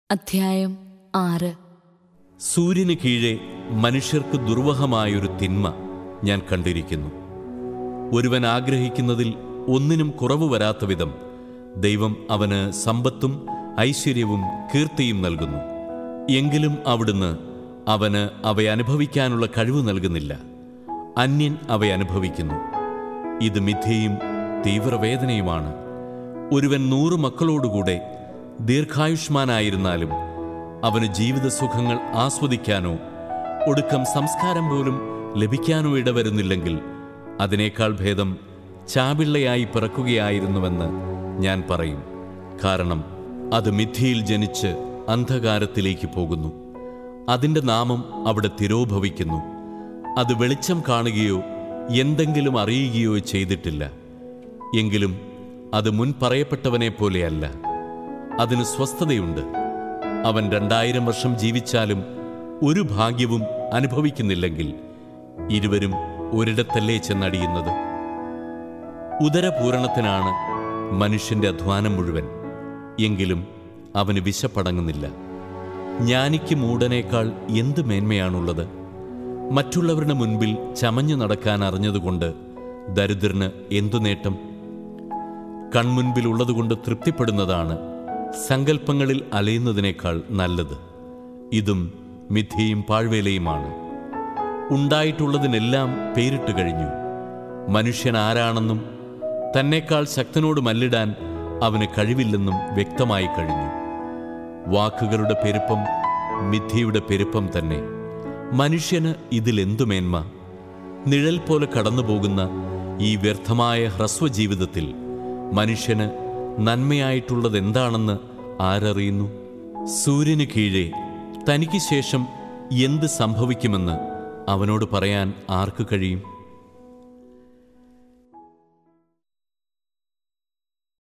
അധ്യായം ആറ് സൂര്യന് കീഴെ മനുഷ്യർക്ക് ദുർവഹമായൊരു തിന്മ ഞാൻ കണ്ടിരിക്കുന്നു ഒരുവൻ ആഗ്രഹിക്കുന്നതിൽ ഒന്നിനും കുറവ് വരാത്ത വിധം ദൈവം അവന് സമ്പത്തും ഐശ്വര്യവും കീർത്തിയും നൽകുന്നു എങ്കിലും അവിടുന്ന് അവന് അവയനുഭവിക്കാനുള്ള കഴിവ് നൽകുന്നില്ല അന്യൻ അവയനുഭവിക്കുന്നു ഇത് മിഥ്യയും തീവ്രവേദനയുമാണ് ഒരുവൻ നൂറ് മക്കളോടുകൂടെ ദീർഘായുഷ്മാനായിരുന്നാലും അവന് ജീവിത സുഖങ്ങൾ ആസ്വദിക്കാനോ ഒടുക്കം സംസ്കാരം പോലും ലഭിക്കാനോ ഇടവരുന്നില്ലെങ്കിൽ അതിനേക്കാൾ ഭേദം ചാപിള്ളയായി പിറക്കുകയായിരുന്നുവെന്ന് ഞാൻ പറയും കാരണം അത് മിഥ്യയിൽ ജനിച്ച് അന്ധകാരത്തിലേക്ക് പോകുന്നു അതിൻ്റെ നാമം അവിടെ തിരോഭവിക്കുന്നു അത് വെളിച്ചം കാണുകയോ എന്തെങ്കിലും അറിയുകയോ ചെയ്തിട്ടില്ല എങ്കിലും അത് മുൻ പറയപ്പെട്ടവനെ പോലെയല്ല അതിന് സ്വസ്ഥതയുണ്ട് അവൻ രണ്ടായിരം വർഷം ജീവിച്ചാലും ഒരു ഭാഗ്യവും അനുഭവിക്കുന്നില്ലെങ്കിൽ ഇരുവരും ഒരിടത്തല്ലേ ചെന്നടിയുന്നത് ഉദരപൂരണത്തിനാണ് മനുഷ്യന്റെ അധ്വാനം മുഴുവൻ എങ്കിലും അവന് വിശപ്പടങ്ങുന്നില്ല ജ്ഞാനിക്ക് മൂടനേക്കാൾ എന്ത് മേന്മയാണുള്ളത് മറ്റുള്ളവരുടെ മുൻപിൽ ചമഞ്ഞു നടക്കാൻ അറിഞ്ഞതുകൊണ്ട് ദരിദ്രന് എന്തു നേട്ടം കൺമുൻപിലുള്ളതുകൊണ്ട് തൃപ്തിപ്പെടുന്നതാണ് സങ്കല്പങ്ങളിൽ അലയുന്നതിനേക്കാൾ നല്ലത് ഇതും മിഥ്യയും പാഴ്വേലയുമാണ് ഉണ്ടായിട്ടുള്ളതിനെല്ലാം പേരിട്ട് കഴിഞ്ഞു മനുഷ്യൻ ആരാണെന്നും തന്നേക്കാൾ ശക്തനോട് മല്ലിടാൻ അവന് കഴിവില്ലെന്നും വ്യക്തമായി കഴിഞ്ഞു വാക്കുകളുടെ പെരുപ്പം മിഥ്യയുടെ പെരുപ്പം തന്നെ മനുഷ്യന് ഇതിലെന്തു മേന്മ നിഴൽ പോലെ കടന്നുപോകുന്ന ഈ വ്യർത്ഥമായ ഹ്രസ്വജീവിതത്തിൽ മനുഷ്യന് നന്മയായിട്ടുള്ളതെന്താണെന്ന് ആരറിയുന്നു സൂര്യന് കീഴെ തനിക്ക് ശേഷം എന്ത് സംഭവിക്കുമെന്ന് അവനോട് പറയാൻ ആർക്ക് കഴിയും